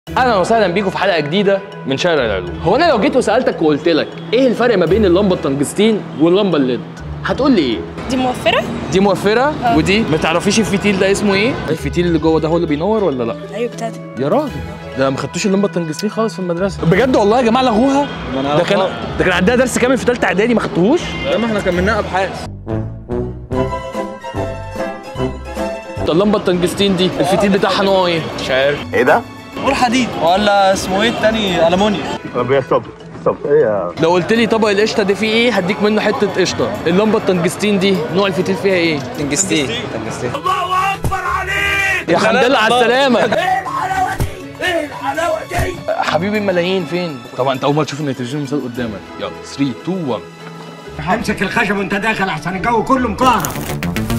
اهلا وسهلا بيكم في حلقه جديده من شارع العلوم هو انا لو جيت وسالتك وقلت لك ايه الفرق ما بين اللمبه التنجستين واللمبه الليد هتقول لي ايه دي موفرة؟ دي موفره ودي ما تعرفيش الفتيل ده اسمه ايه الفتيل اللي جوه ده هو اللي بينور ولا لا ايوه بتاعتي يا راجل ده ما خدتوش اللمبه التنجستين خالص في المدرسه بجد والله يا جماعه لغوها ده كان ده كان عندها درس كامل في ثالثه اعدادي ما خدتوهوش لما احنا كملناها ابحاث طب اللمبه التنجستين دي الفتيل بتاعها نوعه ايه مش عارف ايه ده؟ قول حديد ولا اسمه ايه التاني المونيا طب يا صبر صبر ايه يا لو قلت لي طبق القشطه ده فيه ايه هديك منه حته قشطه اللمبه التنجستين دي نوع الفتيل فيها ايه تنجستين يا حمد لله على السلامه ايه الحلاوه دي ايه الحلاوه دي حبيبي الملايين فين طبعا انت اول ما تشوف ان التلفزيون مثال قدامك يلا 3 2 1 امسك الخشب وانت داخل احسن الجو كله مكهرب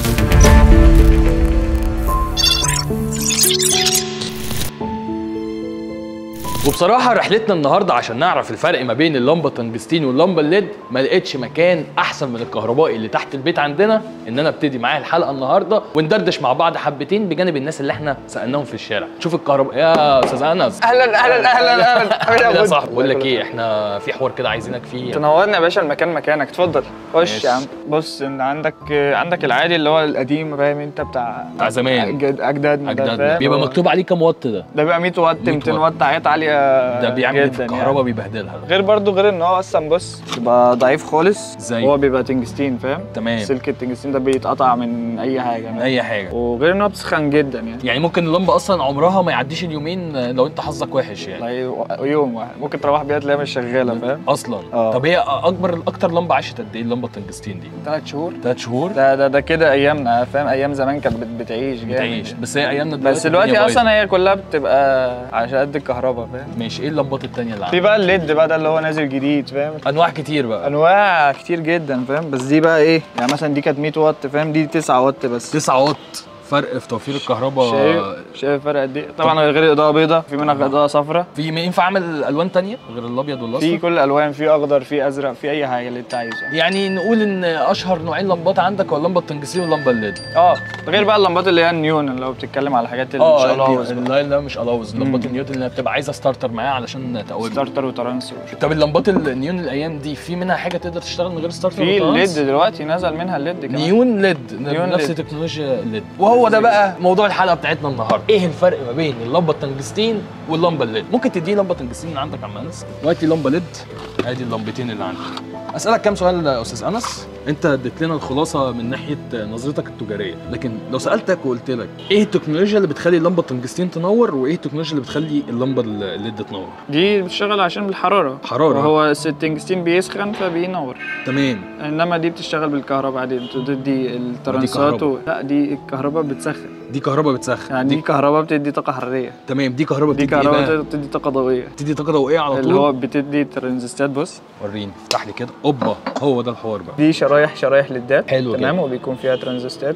وبصراحه رحلتنا النهارده عشان نعرف الفرق ما بين اللمبه التنجستين واللمبه الليد ما لقيتش مكان احسن من الكهربائي اللي تحت البيت عندنا ان انا ابتدي معاه الحلقه النهارده وندردش مع بعض حبتين بجانب الناس اللي احنا سالناهم في الشارع شوف الكهرباء يا استاذ انس اهلا اهلا اهلا اهلا يا صاحبي بقول لك ايه احنا في حوار كده عايزينك فيه تنورنا يا باشا المكان مكانك اتفضل خش ماشي. يا عم بص ان عندك عندك العادي اللي هو القديم فاهم انت بتاع بتاع زمان. أجد- اجدادنا ده اجدادنا فاهم بيبقى مكتوب عليه كام واط ده ده بيبقى 100 واط 100 200 واط. واط حاجات عاليه ده بيعمل جدا في الكهرباء بيبهدلها غير برضو غير ان هو اصلا بص بيبقى ضعيف خالص ازاي؟ هو بيبقى تنجستين فاهم تمام. سلك التنجستين ده بيتقطع من اي حاجه من اي حاجه وغير ان هو بتسخن جدا يعني يعني ممكن اللمبه اصلا عمرها ما يعديش اليومين لو انت حظك وحش يعني والله يوم واحد ممكن تروح بيها تلاقيها مش شغاله فاهم اصلا اه. طب هي اكبر اكتر لمبه عاشت قد ايه اللمبه التنجستين دي ثلاث شهور ثلاث شهور ده ده ده كده ايامنا فاهم ايام زمان كانت بت- بتعيش جامد بتعيش بس هي ايامنا دلوقتي بس دلوقتي الدنيا اصلا بايظة. هي كلها بتبقى عشان قد الكهرباء فاهم ماشي ايه اللمبات التانية اللي في عندك بقى الليد بقى ده اللي هو نازل جديد فاهم انواع كتير بقى انواع كتير جدا فاهم بس دي بقى ايه يعني مثلا دي كانت 100 واط فاهم دي 9 واط بس 9 واط فرق في توفير الكهرباء شايف شايف الفرق قد ايه طبعا غير اضاءه بيضاء في منها اضاءه صفراء في ما ينفع اعمل الوان تانية غير الابيض في والاصفر كل الالوان في اخضر في ازرق في اي حاجه اللي انت عايزها يعني نقول ان اشهر نوعين لمبات عندك هو اللمبه التنجستين واللمبه الليد اه غير بقى اللمبات اللي هي النيون اللي هو بتتكلم على الحاجات اللي مش اه الاوز لا لا مش الاوز لمبات النيوتن اللي بتبقى عايزه ستارتر معاها علشان تقوم ستارتر وترانس وش- طب اللمبات النيون الايام دي في منها حاجه تقدر تشتغل من غير ستارتر في وترانس؟ الليد دلوقتي نزل منها الليد كمان نيون ليد نيون نفس ليد. تكنولوجيا ليد وهو ده بقى موضوع الحلقه بتاعتنا النهارده ايه الفرق ما بين اللمبه التنجستين واللمبه الليد ممكن تديني لمبه تنجستين من عندك يا عم انس دلوقتي لمبه ليد ادي اللمبتين اللي عندي اسالك كام سؤال يا استاذ انس انت اديت لنا الخلاصه من ناحيه نظرتك التجاريه لكن لو سالتك وقلت لك ايه التكنولوجيا اللي بتخلي اللمبه التنجستين تنور وايه التكنولوجيا اللي بتخلي اللمبه الليد تنور دي بتشتغل عشان بالحراره حرارة. وهو التنجستين بيسخن فبينور تمام انما دي بتشتغل بالكهرباء عادي انت تدي الترانسات كهرباء. و... لا دي الكهرباء بتسخن دي كهرباء بتسخن يعني دي كهرباء بتدي طاقه حراريه تمام دي كهرباء دي بتدي إيه كهرباء بقى؟ بتدي طاقه ضوئيه بتدي طاقه ضوئيه على طول اللي هو بتدي ترانزستات بص وريني افتح لي كده اوبا هو ده الحوار بقى دي شرايح شرايح ليدات حلو تمام كده. وبيكون فيها ترانزستات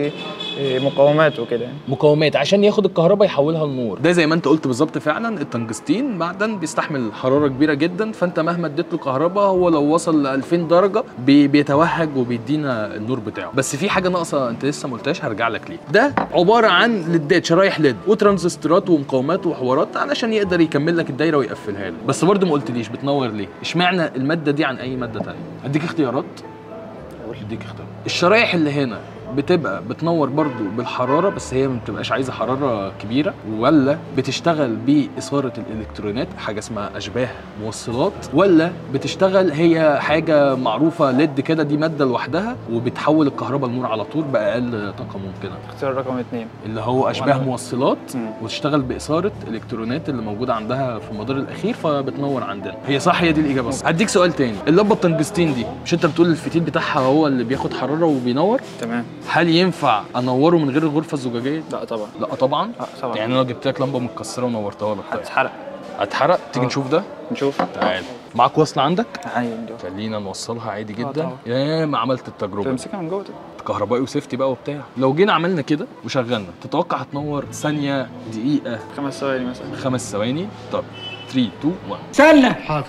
ومقاومات وكده يعني مقاومات عشان ياخد الكهرباء يحولها لنور ده زي ما انت قلت بالظبط فعلا التنجستين معدن بيستحمل حراره كبيره جدا فانت مهما اديت له كهرباء هو لو وصل ل 2000 درجه بي بيتوهج وبيدينا النور بتاعه بس في حاجه ناقصه انت لسه ما قلتهاش هرجع لك ليه ده عباره عن ليدات شرايح ليد وترانزستورات ومقاومات وحوارات علشان يقدر يكمل لك الدايره ويقفلها لك بس برضه ما قلتليش بتنور ليه اشمعنى الماده دي عن اي ماده ثانيه اديك اختيارات اديك اختيارات الشرايح اللي هنا بتبقى بتنور برضو بالحراره بس هي ما بتبقاش عايزه حراره كبيره ولا بتشتغل باثاره الالكترونات حاجه اسمها اشباه موصلات ولا بتشتغل هي حاجه معروفه ليد كده دي ماده لوحدها وبتحول الكهرباء لنور على طول باقل طاقه ممكنه اختيار رقم اثنين اللي هو اشباه وأنا- موصلات مم. وتشتغل باثاره الكترونات اللي موجوده عندها في المدار الاخير فبتنور عندنا هي صح هي دي الاجابه بس هديك سؤال تاني اللمبه التنجستين دي مش انت بتقول الفتيل بتاعها هو اللي بياخد حراره وبينور تمام هل ينفع انوره من غير الغرفه الزجاجيه لا طبعا لا طبعا لا طبعا يعني انا لو جبت لك لمبه متكسره ونورتها لك طيب. هتتحرق هتحرق تيجي آه. نشوف ده نشوف تعال معاك وصله عندك عادي خلينا نوصلها عادي آه جدا طبعا. يا ما عملت التجربه تمسكها من جوه كهربائي وسيفتي بقى وبتاع لو جينا عملنا كده وشغلنا تتوقع هتنور ثانيه دقيقه خمس ثواني مثلا خمس ثواني طب 3 2 1 استنى حاضر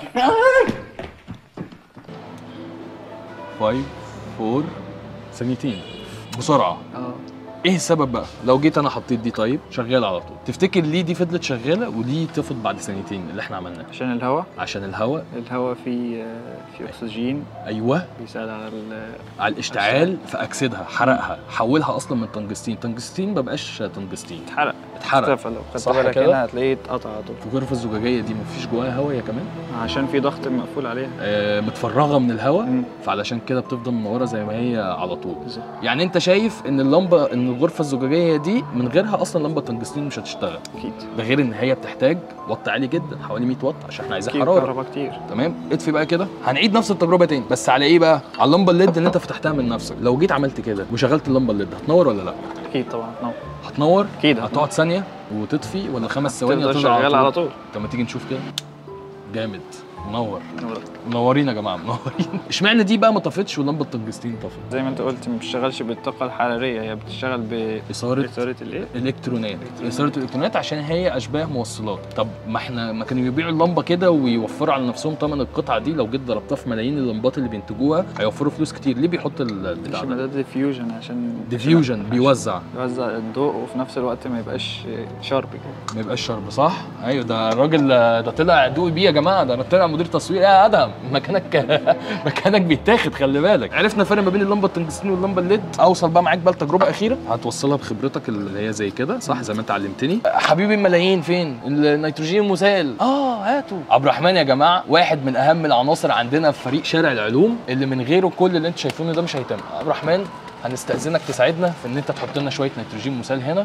5 4 ثانيتين بسرعه اه ايه السبب بقى لو جيت انا حطيت دي طيب شغاله على طول تفتكر ليه دي فضلت شغاله وليه تفض بعد سنتين اللي احنا عملناه عشان الهواء عشان الهواء الهواء فيه آه، فيه اكسجين ايوه بيساعد على ال- على الاشتعال فاكسدها حرقها حولها اصلا من تنجستين تنجستين ما بقاش تنجستين اتحرق اتحرق اختفى لو خدت صح بالك كده؟ هنا هتلاقيه اتقطع على طول في الغرفه الزجاجيه دي مفيش جواها هواء يا كمان عشان في ضغط مقفول عليها آه متفرغه من الهواء مم. فعلشان كده بتفضل منوره زي ما هي على طول بالظبط. يعني انت شايف ان اللمبه ان الغرفه الزجاجيه دي من غيرها اصلا لمبه تنجستين مش هتشتغل اكيد ده غير ان هي بتحتاج وات عالي جدا حوالي 100 واط عشان احنا عايزين اكيد حراره كهرباء كتير تمام اطفي بقى كده هنعيد نفس التجربه تاني بس على ايه بقى على اللمبه الليد اللي انت فتحتها من نفسك لو جيت عملت كده وشغلت اللمبه الليد هتنور ولا لا اكيد طبعا نو هتنور أكيد هتنور. هتقعد ثانيه وتطفي ولا خمس ثواني تفضل هتفضل شغال على طول طب ما تيجي نشوف كده جامد منور نور. منورين يا جماعه منورين اشمعنى دي بقى ما طفتش ولمبه التنجستين طفت زي ما انت قلت ما بتشتغلش بالطاقه الحراريه هي بتشتغل اثاره بإثارة الايه الكترونات اثاره الالكترونات عشان هي اشباه موصلات طب ما احنا ما كانوا يبيعوا اللمبه كده ويوفروا على نفسهم ثمن القطعه دي لو جيت ضربتها في ملايين اللمبات اللي بينتجوها هيوفروا فلوس كتير ليه بيحط البتاع مش ده ده ديفيوجن عشان ديفيوجن بيوزع يوزع الضوء وفي نفس الوقت ما يبقاش شارب كده ما يبقاش شرب صح ايوه ده الراجل ده طلع دوقي بيه يا جماعه ده انا طلع مدير تصوير يا ادهم مكانك مكانك بيتاخد خلي بالك عرفنا الفرق ما بين اللمبه التنجستين واللمبه الليد اوصل بقى معاك بقى لتجربه اخيره هتوصلها بخبرتك اللي هي زي كده صح زي ما انت علمتني حبيبي الملايين فين النيتروجين مسال اه هاتوا عبد الرحمن يا جماعه واحد من اهم العناصر عندنا في فريق شارع العلوم اللي من غيره كل اللي انتوا شايفينه ده مش هيتم عبد الرحمن هنستأذنك تساعدنا في ان انت تحط لنا شويه نيتروجين مسال هنا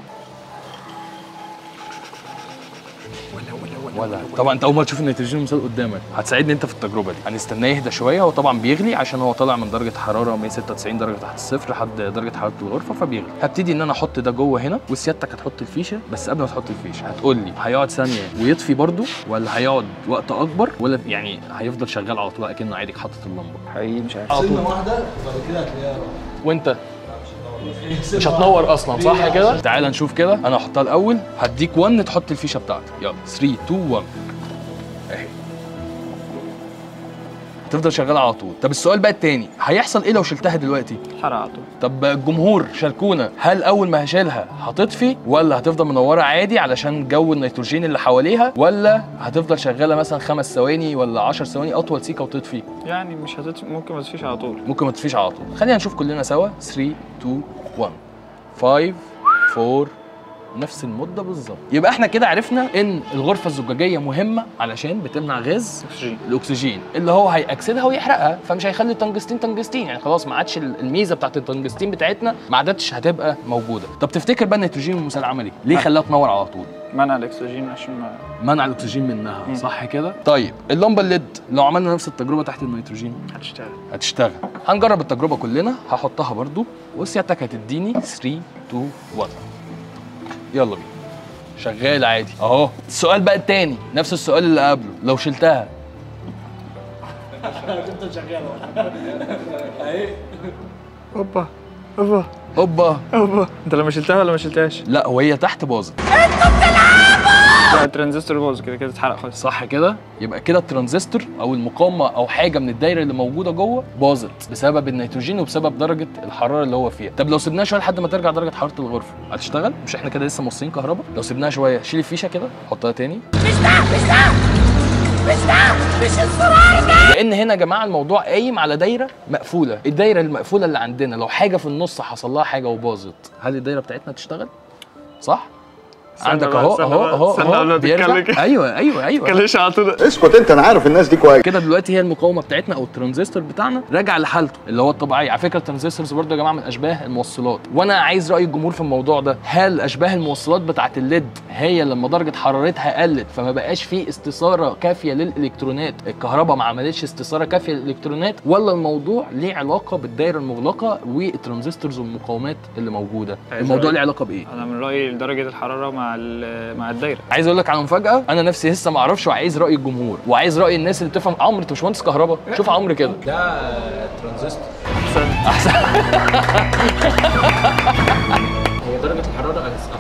ولا طبعا انت اول مره تشوف النيتروجين المسال قدامك هتساعدني انت في التجربه دي هنستناه يهدى شويه هو طبعا بيغلي عشان هو طالع من درجه حراره 196 درجه تحت الصفر لحد درجه حراره الغرفه فبيغلي هبتدي ان انا احط ده جوه هنا وسيادتك هتحط الفيشه بس قبل ما تحط الفيشه هتقول لي هيقعد ثانيه ويطفي برده ولا هيقعد وقت اكبر ولا يعني هيفضل شغال على طول اكنه عادي حاطط اللمبه حقيقي مش عارف سنه واحده بعد كده هتلاقيها وانت مش هتنور اصلا صح كده تعال نشوف كده انا هحطها الاول هديك 1 تحط الفيشه بتاعتك يلا 3 2 1 اهي تفضل شغال على طول طب السؤال بقى التاني هيحصل ايه لو شلتها دلوقتي حرق على طول طب الجمهور شاركونا هل اول ما هشيلها هتطفي ولا هتفضل منوره عادي علشان جو النيتروجين اللي حواليها ولا هتفضل شغاله مثلا خمس ثواني ولا 10 ثواني اطول سيكه وتطفي يعني مش هتت... ممكن ما تفيش على طول ممكن ما تطفيش على طول خلينا نشوف كلنا سوا 3 2 1 5 4 نفس المده بالظبط يبقى احنا كده عرفنا ان الغرفه الزجاجيه مهمه علشان بتمنع غاز اكسجين الاكسجين اللي هو هيأكسدها ويحرقها فمش هيخلي التنجستين تنجستين يعني خلاص ما عادش الميزه بتاعت التنجستين بتاعتنا ما عادتش هتبقى موجوده طب تفتكر بقى النيتروجين المسال عمل ايه ليه خلاها تنور على طول منع الاكسجين عشان ما منع الاكسجين منها مم. صح كده طيب اللمبه الليد لو عملنا نفس التجربه تحت النيتروجين هتشتغل هتشتغل هنجرب التجربه كلنا هحطها برضو وسيادتك هتديني 3 2 1 يلا بينا شغال عادي اهو السؤال بقى التاني نفس السؤال اللي قبله لو شلتها اوبا اوبا هوبا اوبا انت لما شلتها ولا ما شلتهاش؟ لا وهي تحت باظت لا الترانزستور باظ كده كده اتحرق خالص صح كده يبقى كده الترانزستور او المقاومه او حاجه من الدايره اللي موجوده جوه باظت بسبب النيتروجين وبسبب درجه الحراره اللي هو فيها طب لو سيبناها شويه لحد ما ترجع درجه حراره الغرفه هتشتغل مش احنا كده لسه موصلين كهرباء لو سيبناها شويه شيل الفيشه كده حطها تاني لان هنا يا جماعه الموضوع قايم على دايره مقفوله الدايره المقفوله اللي عندنا لو حاجه في النص حصل لها حاجه وباظت هل الدايره بتاعتنا تشتغل صح استنى عندك بقى، اهو استنى اهو بقى، اهو استنى اهو قبل ما بيرجع. تتكلم كده. ايوه ايوه ايوه كلش على طول اسكت انت انا عارف الناس دي كويس كده دلوقتي هي المقاومه بتاعتنا او الترانزستور بتاعنا راجع لحالته اللي هو الطبيعي على فكره الترانزستورز برضه يا جماعه من اشباه الموصلات وانا عايز راي الجمهور في الموضوع ده هل اشباه الموصلات بتاعت الليد هي لما درجه حرارتها قلت فما بقاش في استثاره كافيه للالكترونات الكهرباء ما عملتش استثاره كافيه للالكترونات ولا الموضوع ليه علاقه بالدايره المغلقه والترانزستورز والمقاومات اللي موجوده عايز الموضوع رأي؟ ليه علاقه بايه انا من رايي درجه الحراره مع ال- مع الدايره عايز اقول لك على مفاجاه انا نفسي لسه ما اعرفش وعايز راي الجمهور وعايز راي الناس اللي بتفهم عمرو انت مش مهندس كهرباء شوف عمرو كده ده ترانزستور احسن هي درجة الحرارة أصل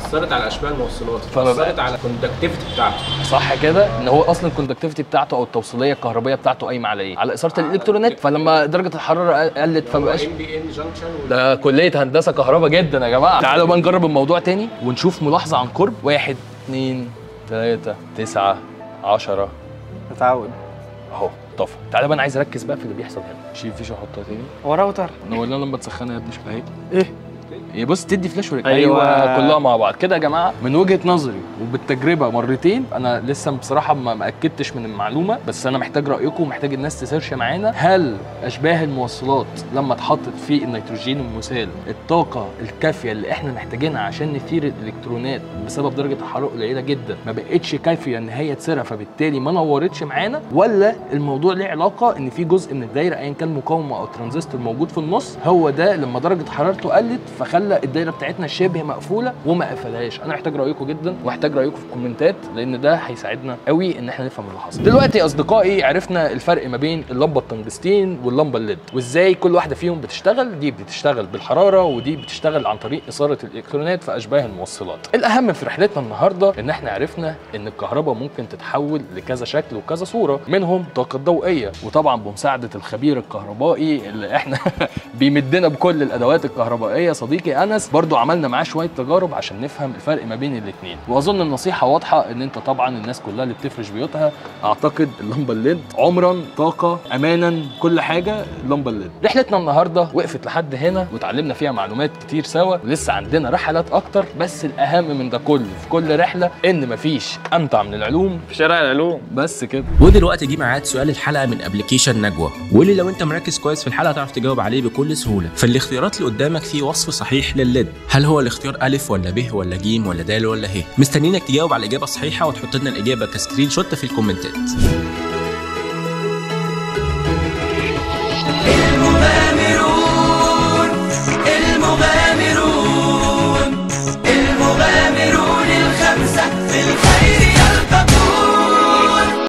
اثرت على اشباه الموصلات فما اثرت بقى- على الكوندكتيفيتي بتاعته صح كده ان هو اصلا الكوندكتيفيتي بتاعته او التوصيليه الكهربائيه بتاعته قايمه على ايه على اثاره الالكترونات فلما درجه الحراره قلت فمبقاش ام بي ان جانكشن ده كليه هندسه كهرباء جدا يا جماعه تعالوا بقى نجرب الموضوع تاني ونشوف ملاحظه عن قرب واحد اتنين تلاته تسعه عشرة اتعود اهو طفى تعالى بقى انا عايز اركز بقى في اللي بيحصل هنا شيل فيشه احطها تاني هو راوتر نورنا لما تسخنها يا ابني شوف اهي ايه هي بص تدي فلاش وريك أيوة. ايوه كلها مع بعض كده يا جماعه من وجهه نظري وبالتجربه مرتين انا لسه بصراحه ما ما اكدتش من المعلومه بس انا محتاج رايكم ومحتاج الناس تسيرش معانا هل اشباه الموصلات لما اتحطت في النيتروجين المسال الطاقه الكافيه اللي احنا محتاجينها عشان نثير الالكترونات بسبب درجه الحراره قليله جدا ما بقتش كافيه ان هي تسيرها فبالتالي ما نورتش معانا ولا الموضوع ليه علاقه ان في جزء من الدايره ايا كان مقاومه او ترانزستور موجود في النص هو ده لما درجه حرارته قلت فخلى الدايره بتاعتنا شبه مقفوله وما قفلهاش انا محتاج رايكم جدا ومحتاج رايكم في الكومنتات لان ده هيساعدنا قوي ان احنا نفهم اللي حصل دلوقتي يا اصدقائي عرفنا الفرق ما بين اللمبه التنجستين واللمبه الليد وازاي كل واحده فيهم بتشتغل دي بتشتغل بالحراره ودي بتشتغل عن طريق اثاره الالكترونات في اشباه الموصلات الاهم في رحلتنا النهارده ان احنا عرفنا ان الكهرباء ممكن تتحول لكذا شكل وكذا صوره منهم الطاقه الضوئيه وطبعا بمساعده الخبير الكهربائي اللي احنا بيمدنا بكل الادوات الكهربائيه صديقي انس برضو عملنا معاه شويه تجارب عشان نفهم الفرق ما بين الاثنين واظن النصيحه واضحه ان انت طبعا الناس كلها اللي بتفرش بيوتها اعتقد اللمبه الليد عمرا طاقه امانا كل حاجه اللمبه الليد رحلتنا النهارده وقفت لحد هنا وتعلمنا فيها معلومات كتير سوا ولسه عندنا رحلات اكتر بس الاهم من ده كله في كل رحله ان مفيش امتع من العلوم في شارع العلوم بس كده ودلوقتي جه ميعاد سؤال الحلقه من ابلكيشن نجوى واللي لو انت مركز كويس في الحلقه هتعرف تجاوب عليه بكل سهوله فالاختيارات اللي قدامك فيه وصف صحيح للليد هل هو الاختيار الف ولا ب ولا ج ولا د ولا ه مستنيينك تجاوب على الاجابه الصحيحه وتحط لنا الاجابه كسكرين شوت في الكومنتات